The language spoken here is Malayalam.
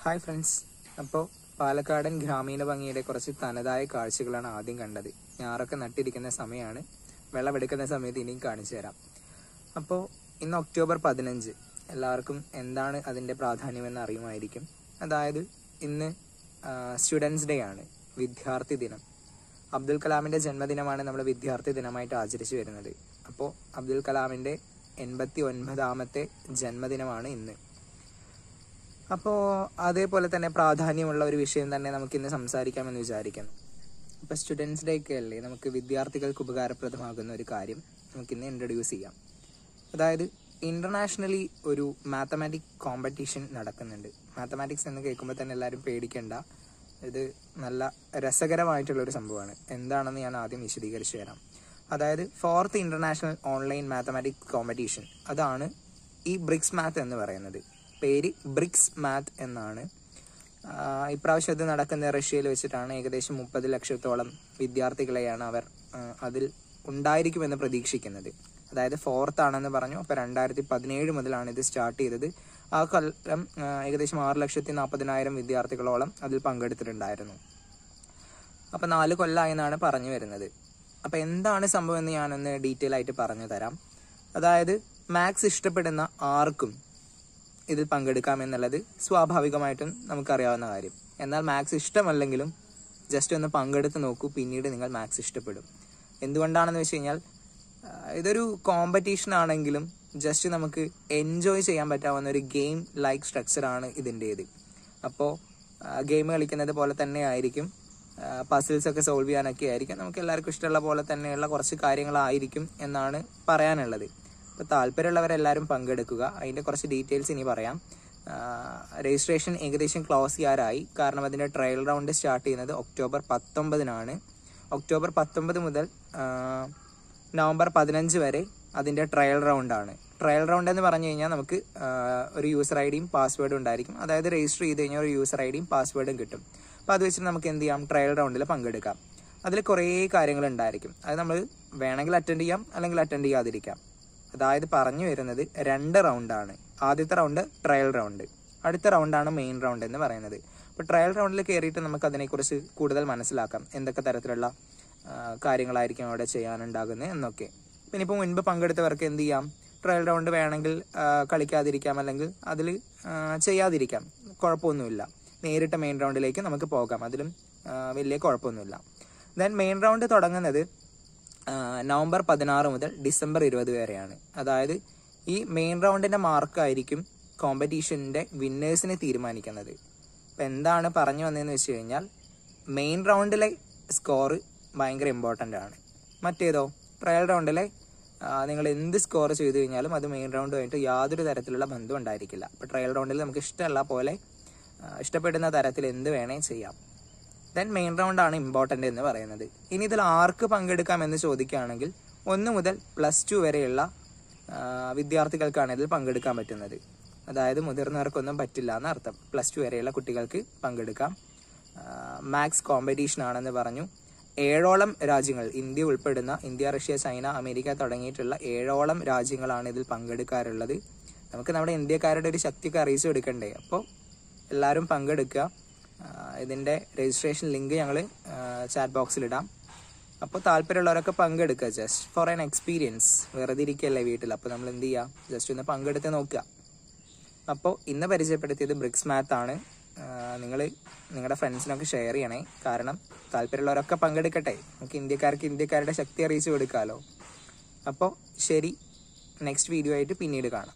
ഹായ് ഫ്രണ്ട്സ് അപ്പോൾ പാലക്കാടൻ ഗ്രാമീണ ഭംഗിയുടെ കുറച്ച് തനതായ കാഴ്ചകളാണ് ആദ്യം കണ്ടത് ഞാറൊക്കെ നട്ടിരിക്കുന്ന സമയമാണ് വെള്ളമെടുക്കുന്ന സമയത്ത് ഇനിയും കാണിച്ചു തരാം അപ്പോൾ ഇന്ന് ഒക്ടോബർ പതിനഞ്ച് എല്ലാവർക്കും എന്താണ് അതിൻ്റെ പ്രാധാന്യമെന്ന് അറിയുമായിരിക്കും അതായത് ഇന്ന് സ്റ്റുഡൻസ് ഡേ ആണ് വിദ്യാർത്ഥി ദിനം അബ്ദുൽ കലാമിൻ്റെ ജന്മദിനമാണ് നമ്മൾ വിദ്യാർത്ഥി ദിനമായിട്ട് ആചരിച്ചു വരുന്നത് അപ്പോൾ അബ്ദുൽ കലാമിൻ്റെ എൺപത്തി ഒൻപതാമത്തെ ജന്മദിനമാണ് ഇന്ന് അപ്പോൾ അതേപോലെ തന്നെ പ്രാധാന്യമുള്ള ഒരു വിഷയം തന്നെ നമുക്ക് ഇന്ന് സംസാരിക്കാമെന്ന് വിചാരിക്കുന്നു ഇപ്പോൾ സ്റ്റുഡൻസ് ഡേ ഒക്കെ അല്ലേ നമുക്ക് വിദ്യാർത്ഥികൾക്ക് ഉപകാരപ്രദമാകുന്ന ഒരു കാര്യം നമുക്കിന്ന് ഇൻട്രൊഡ്യൂസ് ചെയ്യാം അതായത് ഇന്റർനാഷണലി ഒരു മാത്തമാറ്റിക് കോമ്പറ്റീഷൻ നടക്കുന്നുണ്ട് മാത്തമാറ്റിക്സ് എന്ന് കേൾക്കുമ്പോൾ തന്നെ എല്ലാവരും പേടിക്കണ്ട ഇത് നല്ല രസകരമായിട്ടുള്ള ഒരു സംഭവമാണ് എന്താണെന്ന് ഞാൻ ആദ്യം വിശദീകരിച്ചു തരാം അതായത് fourth international online mathematics competition അതാണ് ഈ ബ്രിക്സ് മാത്ത് എന്ന് പറയുന്നത് പേര് ബ്രിക്സ് മാത്ത് എന്നാണ് ആഹ് ഇപ്രാവശ്യം ഇത് നടക്കുന്ന റഷ്യയിൽ വെച്ചിട്ടാണ് ഏകദേശം മുപ്പത് ലക്ഷത്തോളം വിദ്യാർത്ഥികളെയാണ് അവർ ആഹ് അതിൽ ഉണ്ടായിരിക്കുമെന്ന് പ്രതീക്ഷിക്കുന്നത് അതായത് ഫോർത്ത് ആണെന്ന് പറഞ്ഞു അപ്പോൾ രണ്ടായിരത്തി പതിനേഴ് മുതലാണ് ഇത് സ്റ്റാർട്ട് ചെയ്തത് ആ കൊല്ലം ആഹ് ഏകദേശം ആറ് ലക്ഷത്തി നാൽപ്പതിനായിരം വിദ്യാർത്ഥികളോളം അതിൽ പങ്കെടുത്തിട്ടുണ്ടായിരുന്നു അപ്പം നാല് കൊല്ലമായി എന്നാണ് പറഞ്ഞു വരുന്നത് അപ്പം എന്താണ് സംഭവം എന്ന് ഞാനൊന്ന് ഡീറ്റെയിൽ ആയിട്ട് പറഞ്ഞു തരാം അതായത് മാത്സ് ഇഷ്ടപ്പെടുന്ന ആർക്കും ഇതിൽ പങ്കെടുക്കാം എന്നുള്ളത് സ്വാഭാവികമായിട്ടും നമുക്കറിയാവുന്ന കാര്യം എന്നാൽ മാത്സ് ഇഷ്ടമല്ലെങ്കിലും ജസ്റ്റ് ഒന്ന് പങ്കെടുത്ത് നോക്കൂ പിന്നീട് നിങ്ങൾ മാത്സ് ഇഷ്ടപ്പെടും എന്തുകൊണ്ടാണെന്ന് വെച്ച് കഴിഞ്ഞാൽ ആ, ഇതൊരു കോമ്പറ്റീഷൻ ആണെങ്കിലും ജസ്റ്റ് നമുക്ക് എൻജോയ് ചെയ്യാൻ പറ്റാവുന്ന ഒരു ഗെയിം ലൈക്ക് സ്ട്രക്ചറാണ് ഇതിൻ്റേത് അപ്പോൾ ഗെയിം കളിക്കുന്നത് പോലെ തന്നെ ആയിരിക്കും പസിൽസ് ഒക്കെ സോൾവ് ചെയ്യാനൊക്കെ ആയിരിക്കും നമുക്ക് എല്ലാവർക്കും ഇഷ്ടമുള്ള പോലെ തന്നെയുള്ള കുറച്ച് കാര്യങ്ങളായിരിക്കും എന്നാണ് പറയാനുള്ളത് അപ്പോൾ താല്പര്യമുള്ളവരെല്ലാവരും പങ്കെടുക്കുക അതിൻ്റെ കുറച്ച് ഡീറ്റെയിൽസ് ഇനി പറയാം രജിസ്ട്രേഷൻ ഏകദേശം ക്ലോസ് ചെയ്യാറായി കാരണം അതിൻ്റെ ട്രയൽ റൗണ്ട് സ്റ്റാർട്ട് ചെയ്യുന്നത് ഒക്ടോബർ പത്തൊമ്പതിനാണ് ഒക്ടോബർ പത്തൊമ്പത് മുതൽ ആ, നവംബർ പതിനഞ്ച് വരെ അതിൻ്റെ ട്രയൽ റൗണ്ടാണ് ട്രയൽ റൗണ്ട് എന്ന് പറഞ്ഞു കഴിഞ്ഞാൽ നമുക്ക് ആ, ഒരു യൂസർ ഐ ഡിയും പാസ്വേഡും ഉണ്ടായിരിക്കും അതായത് രജിസ്റ്റർ ചെയ്ത് കഴിഞ്ഞാൽ ഒരു യൂസർ ഐ ഡിയും പാസ്വേഡും കിട്ടും അപ്പോൾ അത് വെച്ചിട്ട് നമുക്ക് എന്ത് ചെയ്യാം ട്രയൽ റൗണ്ടിൽ പങ്കെടുക്കാം അതിൽ കുറേ കാര്യങ്ങൾ ഉണ്ടായിരിക്കും അത് നമ്മൾ വേണമെങ്കിൽ അറ്റൻഡ് ചെയ്യാം അല്ലെങ്കിൽ അറ്റൻഡ് ചെയ്യാതിരിക്കാം അതായത് പറഞ്ഞു വരുന്നത് രണ്ട് റൗണ്ടാണ് ആദ്യത്തെ റൗണ്ട് ട്രയൽ റൗണ്ട് അടുത്ത റൗണ്ടാണ് മെയിൻ റൗണ്ട് എന്ന് പറയുന്നത് അപ്പോൾ ട്രയൽ റൗണ്ടിൽ കയറിയിട്ട് നമുക്ക് അതിനെക്കുറിച്ച് കൂടുതൽ മനസ്സിലാക്കാം എന്തൊക്കെ തരത്തിലുള്ള ആ, കാര്യങ്ങളായിരിക്കും അവിടെ ചെയ്യാനുണ്ടാകുന്നത് എന്നൊക്കെ പിന്നെ ഇപ്പോൾ മുൻപ് പങ്കെടുത്തവർക്ക് എന്ത് ചെയ്യാം ട്രയൽ റൗണ്ട് വേണമെങ്കിൽ ആ, കളിക്കാതിരിക്കാം അല്ലെങ്കിൽ അതിൽ ചെയ്യാതിരിക്കാം കുഴപ്പമൊന്നുമില്ല നേരിട്ട് മെയിൻ റൗണ്ടിലേക്ക് നമുക്ക് പോകാം അതിലും ആ, വലിയ കുഴപ്പമൊന്നുമില്ല ദെൻ മെയിൻ റൗണ്ട് തുടങ്ങുന്നത് ആ, നവംബർ പതിനാറ് മുതൽ ഡിസംബർ ഇരുപത് വരെയാണ് അതായത് ഈ മെയിൻ റൗണ്ടിന്റെ മാർക്കായിരിക്കും കോമ്പറ്റീഷന്റെ വിന്നേഴ്സിനെ തീരുമാനിക്കുന്നത് അപ്പം എന്താണ് പറഞ്ഞു വന്നതെന്ന് വെച്ച് കഴിഞ്ഞാൽ മെയിൻ റൗണ്ടിലെ സ്കോർ ഭയങ്കര ഇമ്പോർട്ടൻ്റ് ആണ് മറ്റേതോ ട്രയൽ റൗണ്ടിലെ ആ, നിങ്ങൾ എന്ത് സ്കോർ ചെയ്തു കഴിഞ്ഞാലും അത് മെയിൻ റൗണ്ടുമായിട്ട് യാതൊരു തരത്തിലുള്ള ബന്ധവും ഉണ്ടായിരിക്കില്ല അപ്പോൾ ട്രയൽ റൗണ്ടിൽ നമുക്ക് ഇഷ്ടമുള്ള പോലെ ആ, ഇഷ്ടപ്പെടുന്ന തരത്തിൽ എന്ത് വേണേ ചെയ്യാം ദെൻ മെയിൻ റൗണ്ട് ആണ് ഇമ്പോർട്ടൻ്റ് എന്ന് പറയുന്നത് ഇനി ഇതിൽ ആർക്ക് പങ്കെടുക്കാം എന്ന് ചോദിക്കുകയാണെങ്കിൽ ഒന്ന് മുതൽ പ്ലസ് ടു വരെയുള്ള ആ, വിദ്യാർത്ഥികൾക്കാണ് ഇതിൽ പങ്കെടുക്കാൻ പറ്റുന്നത് അതായത് മുതിർന്നവർക്കൊന്നും പറ്റില്ല എന്നർത്ഥം പ്ലസ് ടു വരെയുള്ള കുട്ടികൾക്ക് പങ്കെടുക്കാം മാത്സ് കോമ്പറ്റീഷൻ ആണെന്ന് പറഞ്ഞു ഏഴോളം രാജ്യങ്ങൾ ഇന്ത്യ ഉൾപ്പെടുന്ന ഇന്ത്യ റഷ്യ ചൈന അമേരിക്ക തുടങ്ങിയിട്ടുള്ള ഏഴോളം രാജ്യങ്ങളാണ് ഇതിൽ പങ്കെടുക്കാറുള്ളത് നമുക്ക് നമ്മുടെ ഇന്ത്യക്കാരുടെ ഒരു ശക്തിയൊക്കെ അറിയിച്ചു കൊടുക്കണ്ടേ അപ്പോൾ എല്ലാവരും പങ്കെടുക്കുക ആ, ഇതിൻ്റെ രജിസ്ട്രേഷൻ ലിങ്ക് ഞങ്ങൾ ചാറ്റ് ബോക്സിൽ ഇടാം അപ്പോൾ താല്പര്യമുള്ളവരൊക്കെ പങ്കെടുക്കുക ജസ്റ്റ് ഫോർ ആൻ എക്സ്പീരിയൻസ് വെറുതെ ഇരിക്കുകയല്ലേ വീട്ടിൽ അപ്പോൾ നമ്മൾ എന്ത് ചെയ്യുക ജസ്റ്റ് ഒന്ന് പങ്കെടുത്ത് നോക്കുക അപ്പോൾ ഇന്ന് പരിചയപ്പെടുത്തിയത് ബ്രിക്സ് മാത്ത് ആണ് നിങ്ങൾ നിങ്ങളുടെ ഫ്രണ്ട്സിനൊക്കെ ഷെയർ ചെയ്യണേ കാരണം താല്പര്യമുള്ളവരൊക്കെ പങ്കെടുക്കട്ടെ നമുക്ക് ഇന്ത്യക്കാർക്ക് ഇന്ത്യക്കാരുടെ ശക്തി അറിയിച്ചു കൊടുക്കാമല്ലോ അപ്പോൾ ശരി നെക്സ്റ്റ് വീഡിയോ ആയിട്ട് പിന്നീട് കാണാം